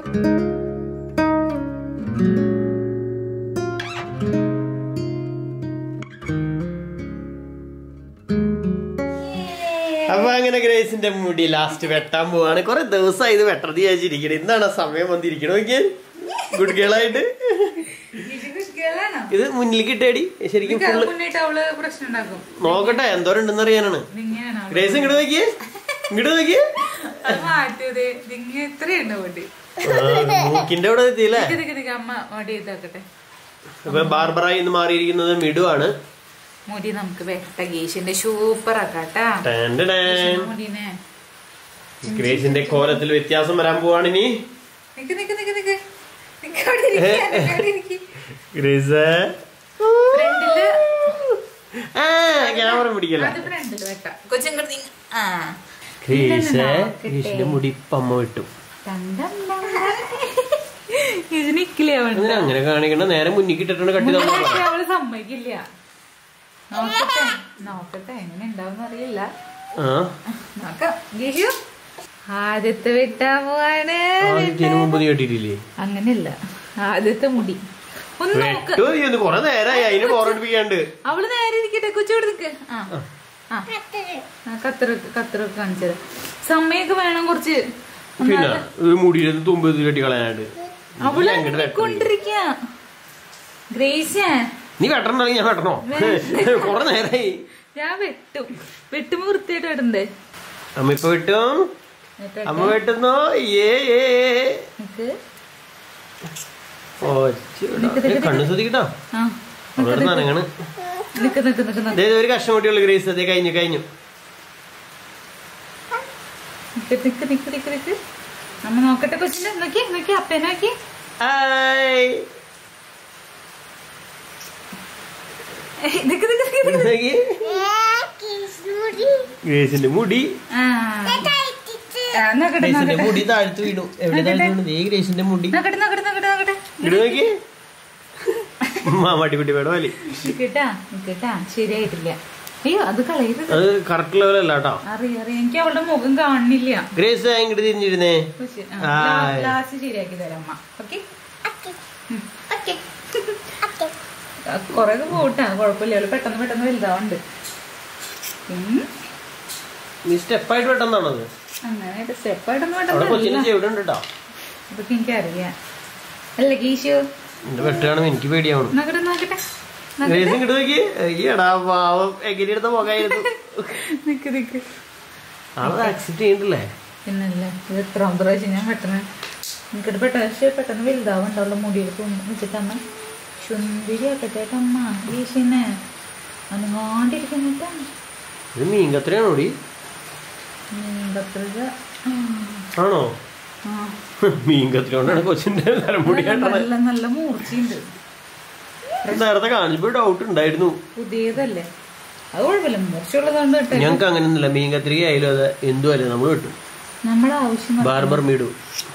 അപ്പൊ അങ്ങനെ ഗ്രേസിന്റെ മുടി ലാസ്റ്റ് വെട്ടാൻ പോവാണ് കുറെ ദിവസമായി ഇത് വെട്ടത് വിചാരിച്ചിരിക്കണേ എന്താണ് ആ സമയം വന്നിരിക്കണ നോക്കിയാൽ ഗുഡ് ഗേളായിട്ട് ഇത് മുന്നിലേക്ക് ഇട്ടേടി ശരിക്കും ഫുള്ള് മുന്നിട്ട് അവള് പ്രശ്നം ഉണ്ടാക്കും നോക്കട്ടെ എന്തോരം ഉണ്ടെന്ന് അറിയാനാണ് ഇതിങ്ങനെയാണ് അവള്. ഗ്രേസ് ഇങ്ങോട്ട് നോക്കിയേ ഇങ്ങോട്ട് നോക്കിയേ അത് മാറ്റിയത് ഇതിങ്ങ ഇത്രയുണ്ട് വേണ്ടി ആ, മൂക്കിന്റെ അവിടെ എത്തിയില്ലേ ഇതിക്ക് അമ്മ വടി ഇതാക്കട്ടെ അപ്പൊ ബാർബറായി ഇന്ന് മാറിയിരിക്കുന്നത് മിഡു ആണ് മുടി നമുക്ക് വെട്ട ഗേഷിന്റെ സൂപ്പർ ആക്കാട്ടാ ടാൻ ടാൻ ടാൻ. മുടിനെ ഗ്രേസിന്റെ കോലത്തിൽ വ്യത്യാസം വരാൻ പോവാണ് ഇനി നിക്ക് നിക്ക് നിക്ക് നിക്ക് നിക്ക് അവിടെ ഇരിക്ക്, നിക്ക് അവിടെ ഇരിക്ക്. ഗ്രേസ് ഫ്രണ്ടില് ആ ക്യാമറ പിടിക്കല അത് ഫ്രണ്ടില് വെട്ടാം കൊച്ചും കൂടെ നിങ്ങ- ആ ഗ്രേസ് നോക്കട്ടെ. ഗ്രേസിന്റെ മുടി പമ്മ വിട്ടു ടം ടം ടം ടം. ഇത് നിക്കില്ലേ അവൻ അങ്ങനെ അങ്ങനെ കാണിക്കണ്ട നേരെ മുന്നിൽ ഇട്ടിട്ടാണ് കട്ടി തന്നെ പക്ഷെ അവള് സമ്മതിക്കില്ല നോക്കട്ടെ നോക്കട്ടെ എങ്ങനെ ഉണ്ടാവും അറിയില്ല ആ നോക്കാം ഗിഷു ആദ്യത്തെ വെട്ടാൻ പോവാണ് ആദ്യത്തിന് മുമ്പ് നീ കെട്ടിയിട്ടില്ലേ അങ്ങനെയല്ല ആദ്യത്തെ മുടി ഒന്ന് നോക്ക് വെട്ടു നീ ഒന്ന് കൊറേ നേരമായി അതിന് ബോറടിപ്പിക്കാണ്ട് അവള് നേരെ ഇരിക്കട്ടെ കൊച്ചോട് നിക്ക് ആ ആ ആ, കത്തറൊക്കെ കത്തറൊക്കെ കാണിച്ചത് സമയൊക്കെ വേണം കുറച്ച് പിന്നെ ഈ മുടിയിലൊന്ന് തുമ്പ് ഇത് കെട്ടി കളയാനായിട്ട് അവള് അങ്ങോട്ട് വെട്ടണം. കൊണ്ടിരിക്ക ഗ്രേസ് നീ വെട്ടണമെങ്കിൽ ഞാൻ വെട്ടണോ കൊറേ നേരായി ഞാൻ വെട്ടും വെട്ടുമ്പോ വൃത്തിയായിട്ട് വെട്ടണ്ടേ അമ്മ ഇപ്പൊ വെട്ടും എന്നിട്ട് അമ്മ വെട്ടുന്നോ ഏ ഏ ഏ. നിക്ക് ഓ ചൂടാ. കണ്ണ് ശ്രദ്ധിക്കട്ടോ ആ അവിടെ നനങ്ങണ് നിക്ക് നിക്ക് നിക്ക് നിക്ക് ദേ ഒരു കഷ്ണം കൂട്ടിയുള്ള ഗ്രേസ് അതേ കഴിഞ്ഞു കഴിഞ്ഞു നിക്ക് നിക്ക് നിക്ക് നിക്ക് നിക്ക് നമ്മ നോക്കട്ടെ കൊച്ചിന്റെ നോക്കി നോക്കി അപ്പനെ നോക്കി ഹായ് ഏയ്, നിക്ക് നിക്ക് നിക്ക് നിക്ക്. നോക്കി. ഗ്രേസിന്റെ മുടി ആ ആ, നോക്കട്ടെ ഗ്രേസിന്റെ നോക്കട്ടെ മുടി താഴ്ത്തു വീണു എവിടെ താഴ്ത്തു വീണു ദേ ഗ്രേസിന്റെ മുടി നോക്കട്ടെ നോക്കട്ടെ നോക്കട്ടെ നോക്കട്ടെ ഇങ്ങട് നോക്കി മാമാട്ടിക്കുട്ടി വേണം വലി നിക്കട്ടാ നിക്കട്ടാ ശരിയായിട്ടില്ല അയ്യോ അത് കളയരുത് അത് കറക്റ്റ് ലെവലല്ല കേട്ടോ അറിയാം അറിയാം എനിക്ക് അവളുടെ മുഖം കാണുന്നില്ല ഗ്രേസ് ഇങ്ങോട്ട് തിരിഞ്ഞിരുന്നേ പക്ഷെ, ആ, ആയ്. ലാ- ലാസ്റ്റ് ശരിയാക്കി തരാം അമ്മ ഓക്കെ കൊറേ പോട്ടാ കുഴപ്പമില്ല അവള് പെട്ടെന്ന് പെട്ടെന്ന് വലുതാവുണ്ട് ഉം. നീ സ്റ്റെപ്പായിട്ട് വെട്ടെന്നാണത് അങ്ങനെ സ്റ്റെപ്പായിട്ടൊന്നും അവിടെ പെട്ടെന്ന് കൊച്ചിന് ചെവിടുണ്ട് കേട്ടോ അതൊക്കെ എനിക്കറിയാം അല്ല ഗീശു എന്റെ വെട്ടുകാണെന്ന് എനിക്ക് പേടിയാവണം നോക്കട്ടെ നോക്കട്ടെ ഗ്രേസ് ഇങ്ങോട്ട് നോക്കി ഈടാ പാവം എങ്ങനെ എടുത്ത മുഖമായിരുന്നു നിക്ക് നിക്ക് ആളത് അക്സെപ്റ്റ് ചെയ്യണ്ടല്ലേ പിന്നല്ല ഇത് എത്രാം പ്രാവശ്യം ഞാൻ പെട്ടെന്ന് എനിക്കിട്ട് പെട്ടെന്ന് പക്ഷേ പെട്ടെന്ന് വലുതാവുണ്ടാവുള്ള മുടിയിൽ വെച്ചിട്ടമ്മ ചുന്തിരിയാക്കട്ടെ അമ്മ ഈശിനെ അനങ്ങാണ്ടിരിക്കുന്നിട്ടാ ഇത് മീൻ കത്രയാണോ ഡി കത്രിക ആണോ ആ മീൻ കത്രി കൊണ്ടാണ് കൊച്ചിന്റെ തലമുടി കണ്ടത് നല്ല നല്ല മൂർച്ചയുണ്ട് നേരത്തെ കാണിച്ചപ്പോ ഡൗട്ട് ഉണ്ടായിരുന്നു പുതിയതല്ലേ അത് കുഴപ്പമില്ല മൂർച്ചയുള്ളതുകൊണ്ട് കേട്ടെ ഞങ്ങക്ക് അങ്ങനെയൊന്നുമില്ല മീൻ കത്രിക ആയാലും അത് എന്തും അല്ലേ നമ്മൾ കിട്ടും നമ്മുടെ ആവശ്യം ബാർബർ മീഡു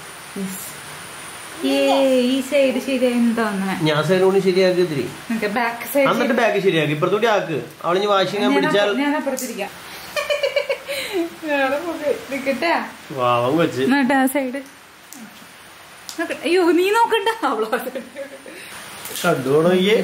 ഏ ഈ സൈഡ് ശരിയായി എന്താന്ന് ഞാൻ സൈഡ് കൊണ്ട് ശരിയാക്കി ഇത്തിരി ബാക്ക് സൈഡ് എന്നിട്ട് ബാക്ക് ശരിയാക്കി ഇപ്പുറത്തൂടി ആക്ക് അവളിഞ്ഞ് വാഷിംഗ് പിടിച്ചാൽ ഞാൻ അപ്പുറത്തിരിക്കാം നിക്കട്ടെ വാവം കൊച്ച് എന്നിട്ട് ആ സൈഡ് അയ്യോ നീ നോക്കണ്ട അവളോ കണ്ടുപോണോയ്യേ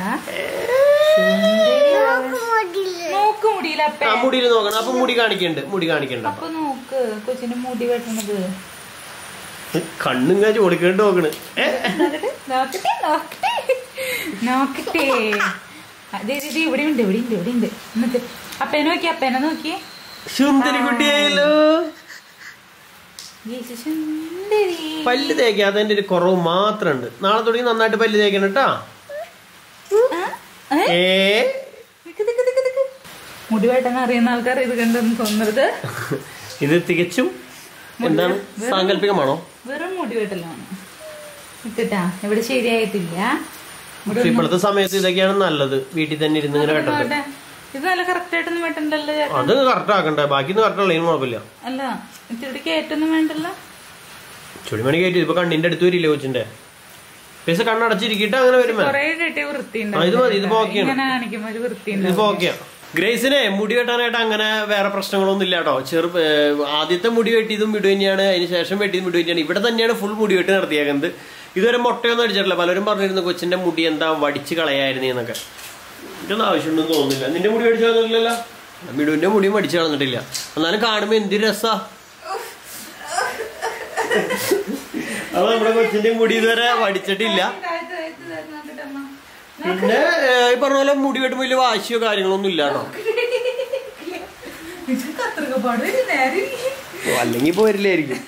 നോക്ക് മുടിയില്ല ആ മുടിയിൽ നോക്കണം അപ്പൊ മുടി കാണിക്കണ്ട് മുടി കാണിക്കണ്ട അപ്പൊ നോക്ക് കൊച്ചിന്റെ മുടി വെട്ടണത് കണ്ണും കാച്ച് ഓടിക്കേണ്ടി നോക്കണ് ഏ നോക്കട്ടെ നോക്കട്ടെ നോക്കട്ടെ നോക്കട്ടെ അതെ ഇത് ഇവിടെ ഉണ്ട് ഇവിടെ ഉണ്ട് ഇവിടെ ഉണ്ട് എന്നിട്ട് അപ്പനെ നോക്കി അപ്പനെ നോക്കി സുന്ദരി കുട്ടിയായല്ലോ യേശു സുന്ദരി പല്ല് തേക്കാതെ ഒരു കുറവ് മാത്രമുണ്ട് നാളെ തുടങ്ങി നന്നായിട്ട് പല്ല് തേക്കണം കേട്ടാ ആ? ഏ? ഏ നിക്ക് നിക്ക് നിക്ക് നിക്ക്. മുടി വെട്ടാൻ അറിയുന്ന ആൾക്കാർ ഇത് കണ്ടെന്ന് തോന്നരുത് ഇത് തികച്ചും എന്താണ് സാങ്കല്പികമാണോ വെറും മുടി വെട്ടലാണ് നിക്കട്ടാ ഇവിടെ ശരിയായിട്ടില്ല ഇവിടെ പക്ഷെ ഇപ്പോഴത്തെ സമയത്ത് ഇതൊക്കെയാണ് നല്ലത് വീട്ടിൽ തന്നെ ഇരുന്ന് ഇങ്ങനെ വെട്ടത് നോക്കട്ടെ. ഇത് നല്ല കറക്റ്റ് ആയിട്ടൊന്നും വെട്ടണ്ടല്ലോ ചേട്ടാ. അത് കറക്റ്റ് ആക്കണ്ടേ ബാക്കി കറക്റ്റ് ഉള്ള കുഴപ്പമില്ല അല്ല ഇത്തിരി കയറ്റൊന്നും വേണ്ടല്ലോ ചുടിമണി കയറ്റി ഇപ്പൊ കണ്ണിന്റെ അടുത്ത് വരില്ലേ കൊച്ചിന്റെ പൈസ കണ്ണടച്ചിരിക്കട്ടെ അങ്ങനെ വരുമ്പോ കൊറേ കെട്ടിയ വൃത്തിയുണ്ട് ആ, ഇത് മതി, ഇതിപ്പോ ഓക്കെയാണ്. ഇങ്ങനെ കാണിക്കുമ്പോ ഒരു വൃത്തിയുണ്ട് ഇതിപ്പോ ഓക്കെയാ ഗ്രേസിനെ മുടി വെട്ടാനായിട്ട് അങ്ങനെ വേറെ പ്രശ്നങ്ങളൊന്നും ഇല്ല കേട്ടോ ചെറു ഏഹ് ആദ്യത്തെ മുടി വെട്ടിയതും വിടു തന്നെയാണ് അതിന് ശേഷം വെട്ടിയതും വിടു തന്നെയാണ് ഇവിടെ തന്നെയാണ് ഫുൾ മുടി വെട്ടി നടത്തിയേക്കുന്നത് ഇതുവരെ മുട്ടയൊന്നും അടിച്ചിട്ടില്ല പലരും പറഞ്ഞിരുന്നു കൊച്ചിന്റെ മുടി എന്താ വടിച്ച് കളയായിരുന്നു എന്നൊക്കെ ഇതൊന്നും ആവശ്യമുണ്ടെന്ന് തോന്നുന്നില്ല നിന്റെ മുടി വടിച്ചു കളഞ്ഞില്ലല്ലോ മിടുവിന്റെ മുടിയും വടിച്ചു കളഞ്ഞിട്ടില്ല എന്നാലും കാണുമ്പോ എന്തൊരു രസാ അപ്പൊ നമ്മുടെ കൊച്ചിന്റെ മുടി ഇതുവരെ വടിച്ചിട്ടില്ല പിന്നെ ഏഹ്, ഈ പറഞ്ഞ പോലെ മുടി വെട്ടുമ്പോ വലിയ വാശിയോ കാര്യങ്ങളൊന്നും ഇല്ല കേട്ടോ ഓ, അല്ലെങ്കിൽ ഇപ്പൊ വരില്ലായിരിക്കും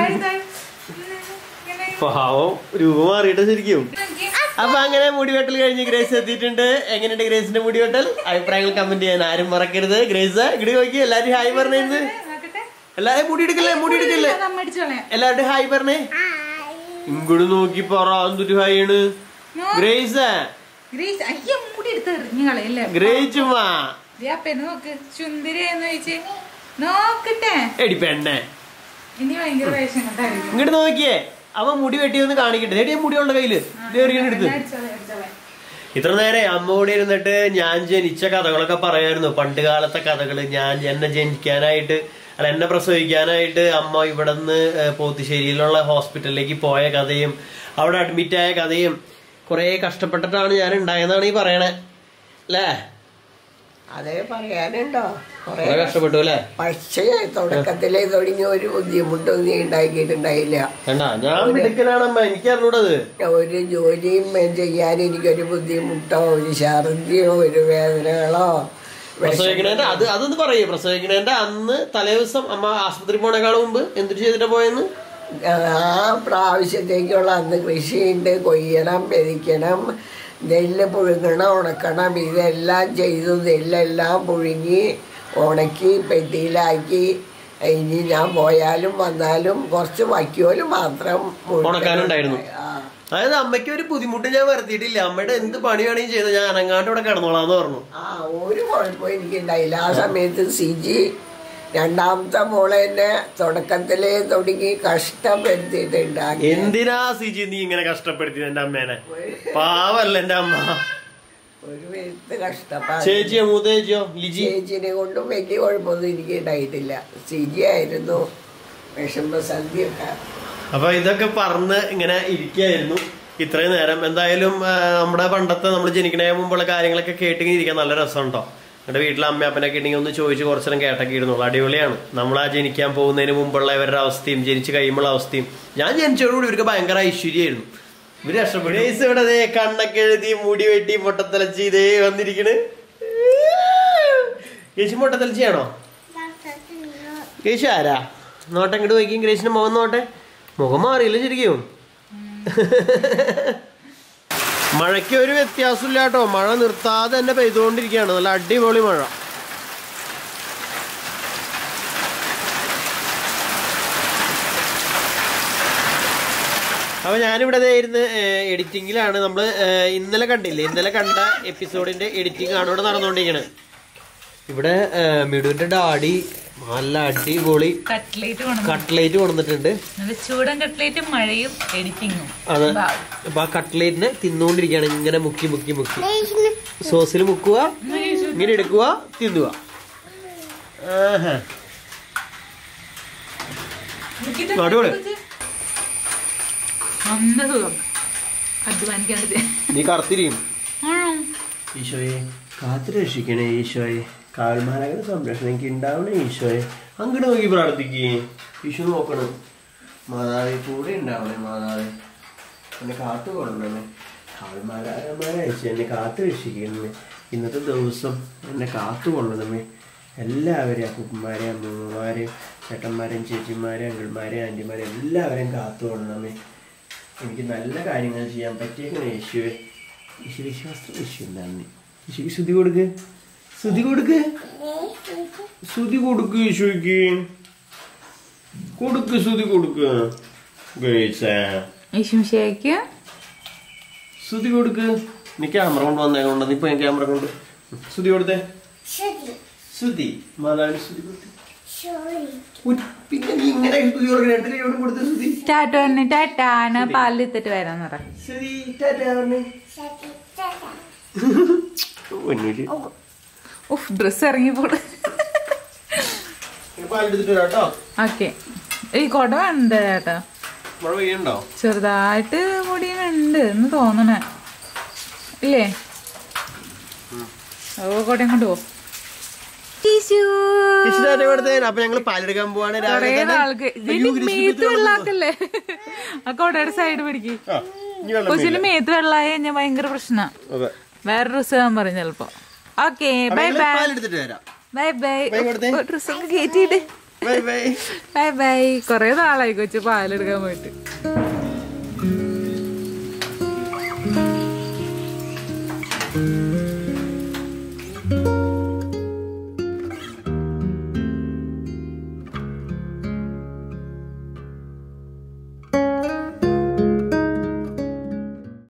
പാവം രൂപ മാറിയിട്ട് ശരിക്കും അപ്പൊ അങ്ങനെ മുടി വെട്ടൽ കഴിഞ്ഞ് ഗ്രേസ് എത്തിയിട്ടുണ്ട് എങ്ങനെയുണ്ട് ഗ്രേസിന്റെ മുടി വെട്ടൽ അഭിപ്രായങ്ങൾ കമന്റ് ചെയ്യാൻ ആരും മറക്കരുത് ഗ്രേസ് ഇങ്ങോട്ട് നോക്കി എല്ലാരും ഹായ് പറഞ്ഞിരുന്നു എല്ലാരും മുടി എടുക്കല്ലേ മുടി എടുക്കല്ലേ എല്ലാവരുടെ ഹായ് പറഞ്ഞേ ഇങ്ങോട്ട് നോക്കി പറ എന്തൊരു ഹായ് ആണ് ഗ്രേസ് ഗ്രേസ് അയ്യോ മുടി എടുത്ത് എറിഞ്ഞു കളയല്ലേ ഗ്രേസ് മാ പെണ്ണ് നോക്ക് ചുന്ദരിയെന്ന് ചോദിച്ച് നോക്കട്ടെ എടി പെണ്ണെ ഇനി ഭയങ്കര വേഷം കൊണ്ടായിരിക്കും ഇങ്ങോട്ട് നോക്കിയേ അവൻ മുടി വെട്ടിയൊന്ന് കാണിക്കട്ടെ എടി മുടി ഉള്ള കയ്യില് എടുത്ത് അടിച്ചോളെ, അടിച്ചോളെ. ഇത്ര നേരെ അമ്മ കൂടെ ഇരുന്നിട്ട് ഞാൻ ജനിച്ച കഥകളൊക്കെ പറയായിരുന്നു പണ്ട് കാലത്തെ കഥകള് ഞാൻ എന്നെ ജനിക്കാനായിട്ട് അല്ല എന്നെ പ്രസവിക്കാനായിട്ട് അമ്മ ഇവിടെ നിന്ന് പോത്തുശ്ശേരിയിലുള്ള ഹോസ്പിറ്റലിലേക്ക് പോയ കഥയും അവിടെ അഡ്മിറ്റ് ആയ കഥയും കുറെ കഷ്ടപ്പെട്ടിട്ടാണ് ഞാൻ ഉണ്ടായെന്നാണ് ഈ പറയണേ അല്ലേ അതേ പറയാനുണ്ടോ കുറെ കുറെ കഷ്ടപ്പെട്ടു അല്ലേ പക്ഷേ തുടക്കത്തിലേ തുടങ്ങി ഒരു ബുദ്ധിമുട്ടും നീ ഉണ്ടാക്കിയിട്ടുണ്ടായില്ല കണ്ടാ ഞാൻ മിടുക്കനാണമ്മ എനിക്ക് അറിഞ്ഞൂടത് ഒരു ജോലിയും ചെയ്യാൻ എനിക്കൊരു ബുദ്ധിമുട്ടോ ഒരു ഛർദിയോ ഒരു വേദനകളോ പ്രസവിക്കണേന്റെ അത് അതൊന്ന് പറയൂ പ്രസവിക്കണേന്റെ അന്ന് തലേദിവസം അമ്മ ആശുപത്രി പോണേക്കാൾ മുമ്പ് എന്തൊരു ചെയ്തിട്ടാ പോയെന്ന് ആ പ്രാവശ്യത്തേക്കുള്ള അന്ന് കൃഷിയുണ്ട് കൊയ്യണം പെരിക്കണം നെല്ല് പുഴുങ്ങണം ഉണക്കണം ഇതെല്ലാം ചെയ്തു നെല്ലെല്ലാം പുഴുങ്ങി ഉണക്കി പെട്ടിയിലാക്കി ഇനി ഞാൻ പോയാലും വന്നാലും കുറച്ച് വയ്ക്കോലും മാത്രം മുഴുവൻ- ഉണക്കാനുണ്ടായിരുന്നു. ആ. അതായത് അമ്മയ്ക്ക് ഒരു ബുദ്ധിമുട്ട് ഞാൻ വരുത്തിയിട്ടില്ല അമ്മയുടെ എന്ത് പണി വേണമെങ്കിൽ ചെയ്തു ഞാൻ അനങ്ങാണ്ട് ഇവിടെ കിടന്നോളാന്ന് പറഞ്ഞു ആ ഒരു കുഴപ്പവും എനിക്കുണ്ടായില്ല ആ സമയത്ത് സിജി രണ്ടാമത്തെ മോളെ എന്നെ തുടക്കത്തിലേ തുടങ്ങി കഷ്ടപ്പെടുത്തിയിട്ടുണ്ടാക്കി എന്തിനാ സിജി നീ ഇങ്ങനെ കഷ്ടപ്പെടുത്തി എന്റെ അമ്മേനെ പാവല്ല എന്റെ അമ്മ ഒരു വിധത്ത് കഷ്ടപ്പാട് ചേച്ചിയോ മൂത്ത ചേച്ചിയോ ലിജി ചേച്ചിനെ കൊണ്ടും വലിയ കുഴപ്പമൊന്നും എനിക്ക് ഉണ്ടായിട്ടില്ല സിജി ആയിരുന്നു വിഷമസന്ധിയൊക്കെ അപ്പൊ ഇതൊക്കെ പറഞ്ഞ് ഇങ്ങനെ ഇരിക്കായിരുന്നു ഇത്രയും നേരം എന്തായാലും ആ, നമ്മുടെ പണ്ടത്തെ നമ്മൾ ജനിക്കണേ മുമ്പുള്ള കാര്യങ്ങളൊക്കെ കേട്ടിങ്ങനെ ഇരിക്കാൻ നല്ല രസമുണ്ടോ എന്റെ വീട്ടിലെ അമ്മ അപ്പനൊക്കെ ഉണ്ടെങ്കിൽ ഒന്ന് ചോദിച്ച് കുറച്ചേരം കേട്ടൊക്കെ ഇരുന്നുള്ളൂ അടിപൊളിയാണ് നമ്മൾ ആ ജനിക്കാൻ പോകുന്നതിന് മുമ്പുള്ള ഇവരുടെ അവസ്ഥയും ജനിച്ച് കഴിയുമ്പോഴുള്ള അവസ്ഥയും ഞാൻ ജനിച്ചതോടുകൂടി ഇവർക്ക് ഭയങ്കര ഐശ്വര്യമായിരുന്നു ഇവര് രക്ഷപ്പെട്ടു Guys, ഇവിടെ ദേ കണ്ണൊക്കെ എഴുതി മുടി വെട്ടി പൊട്ടത്തലച്ച് ഇതേ വന്നിരിക്കണ് ചേച്ചി പൊട്ടത്തലച്ചിയാണോ കേശു ആരാ നോട്ടെ ഇങ്ങോട്ട് നോക്കിയും ഗ്രേസിന്റെ മുഖം നോട്ടെ മുഖം മാറിയില്ല ശരിക്കും മഴയ്ക്ക് ഒരു വ്യത്യാസമില്ല കേട്ടോ മഴ നിർത്താതെ തന്നെ പെയ്തുകൊണ്ടിരിക്കുകയാണ് നല്ല അടിപൊളി മഴ അപ്പൊ ഞാനിവിടെ ദേ ഇരുന്ന് എഡിറ്റിങ്ങിലാണ് നമ്മള് ഏഹ്, ഇന്നലെ കണ്ടില്ലേ ഇന്നലെ കണ്ട എപ്പിസോഡിന്റെ എഡിറ്റിംഗ് ആണ് ഇവിടെ നടന്നുകൊണ്ടിരിക്കുന്നത് ഇവിടെ ഏഹ്, മിടുവിന്റെ ഡാഡി നല്ല അടിപൊളി കട്ട്ലേറ്റ് കൊണ്ടു കട്ട്ലേറ്റ് കൊണ്ടുവന്നിട്ടുണ്ട് നല്ല ചൂടൻ കട്ട്ലേറ്റും മഴയും എഡിറ്റിങ്ങും അതെ അപ്പൊ ആ കട്ട്ലേറ്റിനെ തിന്നുകൊണ്ടിരിക്കുകയാണ് ഇങ്ങനെ മുക്കി മുക്കി മുക്കി സോസിൽ മുക്കുക ഇങ്ങനെ എടുക്കുക തിന്നുക ആഹാ. അടിപൊളി. നല്ല സുഖം അധ്വാനിക്കാണ്ട് നീ കറുത്തിരിക്കും ഈശോയെ കാത്തു രക്ഷിക്കണേ ഈശോയെ കാൽമാലകളുടെ സംരക്ഷണം എനിക്ക് ഉണ്ടാവണേ ഈശോയെ അങ്ങോട്ട് നോക്കി പ്രാർത്ഥിക്കേ ഈശോ നോക്കണം മാതാവെ കൂടെ ഉണ്ടാവണേ മാതാവെ എന്നെ കാത്തു കൊള്ളണമേ കാൽമാലാകന്മാരെ അയച്ചു എന്നെ കാത്തു രക്ഷിക്കണമേ ഇന്നത്തെ ദിവസം എന്നെ കാത്തു കൊള്ളണമേ എല്ലാവരെയും അപ്പന്മാരെയും അമ്മൂമ്മമാരെയും ചേട്ടന്മാരെയും ചേച്ചിമാരെയും അങ്കിൾമാരെയും ആൻറ്റിമാരെയും എല്ലാവരെയും കാത്തു കൊള്ളണമേ എനിക്ക് നല്ല കാര്യങ്ങൾ ചെയ്യാൻ പറ്റിയേക്കണേ യേശുവെ യേശു വിശ്വാസം യേശു നന്ദി യേശുക്ക് ശ്രുതി കൊടുക്ക് ശ്രുതി കൊടുക്ക് ശ്രുതി കൊടുക്ക് യേശുക്ക് കൊടുക്ക് ശ്രുതി കൊടുക്ക് ഗേൾസേ യേശുശേക്ക് ശ്രുതി കൊടുക്ക് നീ ക്യാമറ കൊണ്ട് വന്നേക്കൊണ്ട് നീ ഇപ്പൊ ക്യാമറ കൊണ്ട് ശ്രുതി കൊടുത്തേ ശ്രുതി മാതാവിന് ശ്രുതി കൊടുത്തേ ഉയ്, പിന്നെ നീ ഇങ്ങനെ ശ്രുതി കൊടുക്കണ എത്ര എവിടെ കൊടുത്ത ശ്രുതി ടാറ്റ തന്നെ ടാറ്റാണ് പാലിത്തിട്ട് വരാന്ന് പറ ശ്രുതി ടാറ്റാ പറഞ്ഞേ പൊന്നൂര് ഉഫ് ഡ്രസ് ഇറങ്ങിപ്പോൾ ഇനി പാലെടുത്തിട്ട് വരാം കേട്ടോ ഓക്കെ ഈ കൊട വേണ്ട ചേട്ടാ മഴ പെയ്യണ്ടോ ചെറുതായിട്ട് പൊടിയുണ്ട് എന്ന് തോന്നണേ ഇല്ലേ ഓ കൊടയും കൊണ്ട് പോ കൃഷ്ണാന്റെ കൊടുത്തേ അപ്പൊ ഞങ്ങള് പാലെടുക്കാൻ പോവാണ് കൊറേ രാവിലെ തന്നെ. നാൾക്ക് അയ്യോ, കൃഷി മേത്ത് വിത്ത് വെള്ളാക്കല്ലേ ആ കൊടയുടെ സൈഡ് പിടിക്ക് ആ, ഇനി വെള്ളം കൊച്ചിന് മേത്ത് വെള്ളായ കഴിഞ്ഞാൽ ഭയങ്കര പ്രശ്ന അതെ വേറെ ഡ്രസ് ഞാൻ പറയും ചെലപ്പോ ഓക്കെ ബൈ ഞങ്ങള് ബൈ പാലെടുത്തിട്ട് വരാം ബൈ ബൈ ബൈ കൊടുത്തേ. ഡ്രസ്സൊക്കെ കയറ്റിയിട്ട് ബൈ ബൈ ബൈ ബൈ കൊറേ നാളായി കൊച്ചു പാലെടുക്കാൻ പോയിട്ട്